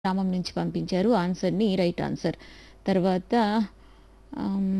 గ్రామం నుంచి పంపించారు ఆన్సర్ని రైట్ ఆన్సర్ తర్వాత ఆమ్,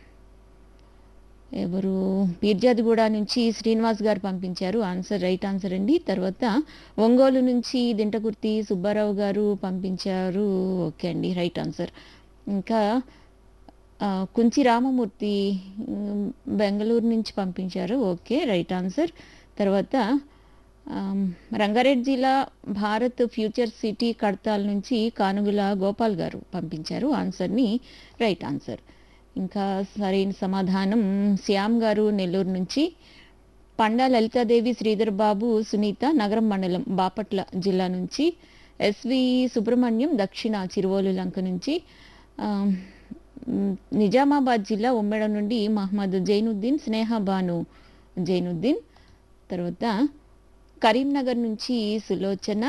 ఎవరు పీర్జాదిగూడ నుంచి శ్రీనివాస్ గారు పంపించారు ఆన్సర్ రైట్ ఆన్సర్ అండి తర్వాత ఒంగోలు నుంచి దింటకుర్తి సుబ్బారావు గారు పంపించారు ఓకే అండి రైట్ ఆన్సర్ ఇంకా ఆ, కుంచి రామమూర్తి ఉమ్, బెంగళూరు నుంచి పంపించారు ఓకే రైట్ ఆన్సర్ తర్వాత ఆమ్, రంగారెడ్డి జిల్లా భారత్ ఫ్యూచర్ సిటీ కడతాల్ నుంచి కానుగుల గోపాల్ గారు పంపించారు ఆన్సర్ని రైట్ ఆన్సర్ ఇంకా సరైన సమాధానం శ్యామ్ గారు నెల్లూరు నుంచి పండా లలితాదేవి శ్రీధర్ బాబు సునీత నగరం మండలం బాపట్ల జిల్లా నుంచి ఎస్వి సుబ్రహ్మణ్యం దక్షిణ చిరువోలు లంక నుంచి ఆమ్, మ్, నిజామాబాద్ జిల్లా ఉమ్మెడ నుండి మహమ్మద్ జైనుద్దీన్ స్నేహ బాను జైనుద్దీన్ తర్వాత కరీంనగర్ నుంచి సులోచన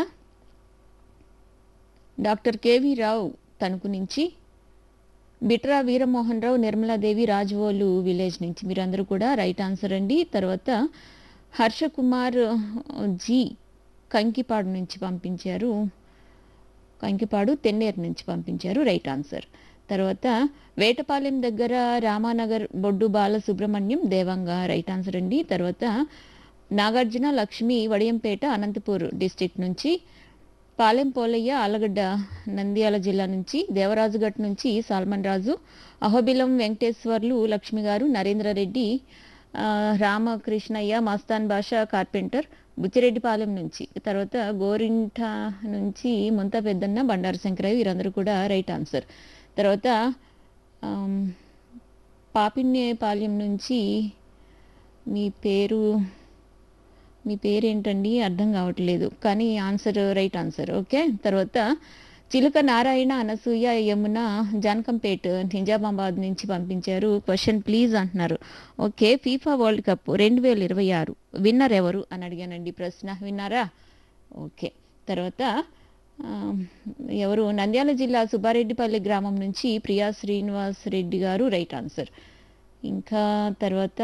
డాక్టర్ కేవీ రావు తణుకు నుంచి బిట్రా వీరమోహన్ రావు నిర్మలాదేవి రాజవోలు విలేజ్ నుంచి మీరందరూ కూడా రైట్ ఆన్సర్ అండి తర్వాత హర్ష కుమార్ జీ కంకిపాడు నుంచి పంపించారు కంకిపాడు తెన్నేరు నుంచి పంపించారు రైట్ ఆన్సర్ తర్వాత వేటపాలెం దగ్గర రామానగర్ బొడ్డు బాలసుబ్రహ్మణ్యం దేవంగా రైట్ ఆన్సర్ అండి తర్వాత నాగార్జున లక్ష్మి వడియంపేట అనంతపూర్ డిస్టిక్ నుంచి పాలెం పోలయ్య ఆలగడ్డ నంద్యాల జిల్లా నుంచి దేవరాజుగట్ నుంచి సాల్మన్ రాజు అహోబిలం వెంకటేశ్వర్లు లక్ష్మి గారు నరేంద్రరెడ్డి ఆ, రామకృష్ణయ్య మస్తాన్ బాషా కార్పెంటర్ బుచ్చిరెడ్డిపాలెం నుంచి తర్వాత గోరింట నుంచి ముంత పెద్దన్న బండారు శంకరయ్య వీరందరూ కూడా రైట్ ఆన్సర్ తర్వాత ఆమ్, పాపిన్యపాలెం నుంచి మీ పేరు మీ పేరేంటండి అర్థం కావట్లేదు కానీ ఆన్సర్ రైట్ ఆన్సర్ ఓకే తర్వాత చిలుక నారాయణ అనసూయ యమున జానకంపేట్ నిజామాబాద్ నుంచి పంపించారు క్వశ్చన్ ప్లీజ్ అంటున్నారు ఓకే ఫీఫా వరల్డ్ కప్ రెండు వేల ఇరవై ఆరు విన్నర్ ఎవరు అని అడిగానండి ప్రశ్న విన్నారా ఓకే తర్వాత ఆ, ఎవరు నంద్యాల జిల్లా సుబ్బారెడ్డిపల్లి గ్రామం నుంచి ప్రియా శ్రీనివాస్ రెడ్డి గారు రైట్ ఆన్సర్ ఇంకా తర్వాత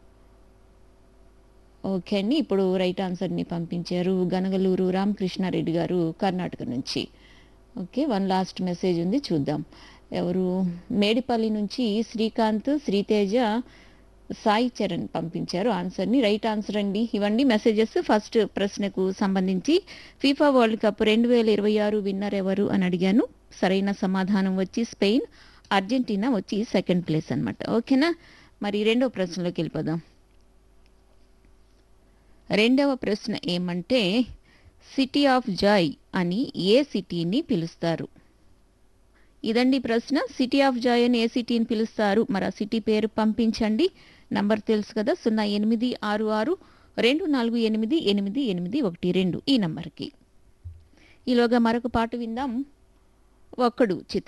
ఓకే అండి ఇప్పుడు రైట్ ఆన్సర్ని పంపించారు గనగలూరు రామకృష్ణారెడ్డి గారు కర్ణాటక నుంచి ఓకే వన్ లాస్ట్ మెసేజ్ ఉంది చూద్దాం ఎవరు మేడిపల్లి నుంచి శ్రీకాంత్ శ్రీతేజ సాయి చరణ్ పంపించారు ఆన్సర్ని రైట్ ఆన్సర్ అండి ఇవ్వండి మెసేజెస్ ఫస్ట్ ప్రశ్నకు సంబంధించి ఫీఫా వరల్డ్ కప్ రెండు వేల ఇరవై ఆరు విన్నర్ ఎవరు అని అడిగాను సరైన సమాధానం వచ్చి స్పెయిన్ అర్జెంటీనా వచ్చి సెకండ్ ప్లేస్ అన్నమాట ఓకేనా మరి రెండో ప్రశ్నలోకి వెళ్ళిపోదాం రెండవ ప్రశ్న ఏమంటే సిటీ ఆఫ్ జాయ్ అని ఏ సిటీని పిలుస్తారు ఇదండి ప్రశ్న సిటీ ఆఫ్ జాయ్ అని ఏ సిటీని పిలుస్తారు మరి ఆ సిటీ పేరు పంపించండి నంబర్ తెలుసు కదా సున్నా ఎనిమిది ఆరు ఆరు రెండు నాలుగు ఎనిమిది ఎనిమిది ఎనిమిది ఒకటి రెండు ఈ నంబర్కి ఈలోగా మరొక పాట విందాం ఒక్కడు చిత్రం